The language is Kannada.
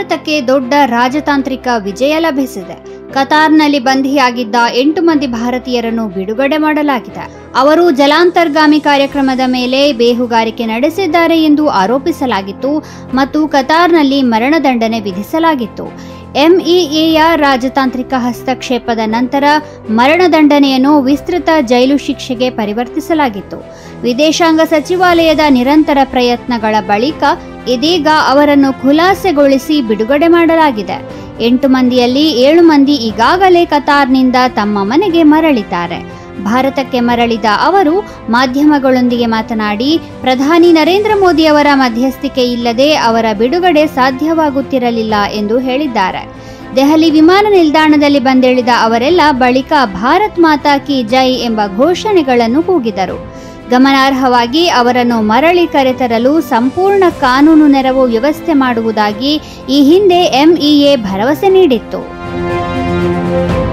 ಭಾರತಕ್ಕೆ ದೊಡ್ಡ ರಾಜತಾಂತ್ರಿಕ ವಿಜಯ ಲಭಿಸಿದೆ ಕತಾರ್ನಲ್ಲಿ ಬಂಧಿಯಾಗಿದ್ದ ಎಂಟು ಮಂದಿ ಭಾರತೀಯರನ್ನು ಬಿಡುಗಡೆ ಮಾಡಲಾಗಿದೆ ಅವರು ಜಲಾಂತರ್ಗಾಮಿ ಕಾರ್ಯಕ್ರಮದ ಮೇಲೆ ಬೇಹುಗಾರಿಕೆ ನಡೆಸಿದ್ದಾರೆ ಎಂದು ಆರೋಪಿಸಲಾಗಿತ್ತು ಮತ್ತು ಕತಾರ್ನಲ್ಲಿ ಮರಣದಂಡನೆ ವಿಧಿಸಲಾಗಿತ್ತು ಎಂಇಎಯ ರಾಜತಾಂತ್ರಿಕ ಹಸ್ತಕ್ಷೇಪದ ನಂತರ ಮರಣದಂಡನೆಯನ್ನು ವಿಸ್ತೃತ ಜೈಲು ಶಿಕ್ಷೆಗೆ ಪರಿವರ್ತಿಸಲಾಗಿತ್ತು ವಿದೇಶಾಂಗ ಸಚಿವಾಲಯದ ನಿರಂತರ ಪ್ರಯತ್ನಗಳ ಬಳಿಕ ಇದೀಗ ಅವರನ್ನು ಖುಲಾಸೆಗೊಳಿಸಿ ಬಿಡುಗಡೆ ಮಾಡಲಾಗಿದೆ ಎಂಟು ಮಂದಿಯಲ್ಲಿ ಏಳು ಮಂದಿ ಈಗಾಗಲೇ ಕತಾರ್ನಿಂದ ತಮ್ಮ ಮನೆಗೆ ಮರಳಿದ್ದಾರೆ ಭಾರತಕ್ಕೆ ಮರಳಿದ ಅವರು ಮಾಧ್ಯಮಗಳೊಂದಿಗೆ ಮಾತನಾಡಿ ಪ್ರಧಾನಿ ನರೇಂದ್ರ ಮೋದಿ ಅವರ ಮಧ್ಯಸ್ಥಿಕೆ ಇಲ್ಲದೆ ಅವರ ಬಿಡುಗಡೆ ಸಾಧ್ಯವಾಗುತ್ತಿರಲಿಲ್ಲ ಎಂದು ಹೇಳಿದ್ದಾರೆ ದೆಹಲಿ ವಿಮಾನ ನಿಲ್ದಾಣದಲ್ಲಿ ಬಂದಿಳಿದ ಅವರೆಲ್ಲ ಬಳಿಕ ಭಾರತ್ ಮಾತಾ ಕಿ ಜೈ ಎಂಬ ಘೋಷಣೆಗಳನ್ನು ಕೂಗಿದರು ಗಮನಾರ್ಹವಾಗಿ ಅವರನ್ನು ಮರಳಿ ಕರೆತರಲು ಸಂಪೂರ್ಣ ಕಾನೂನು ನೆರವು ವ್ಯವಸ್ಥೆ ಮಾಡುವುದಾಗಿ ಈ ಹಿಂದೆ ಎಂಇಎ ಭರವಸೆ ನೀಡಿತ್ತು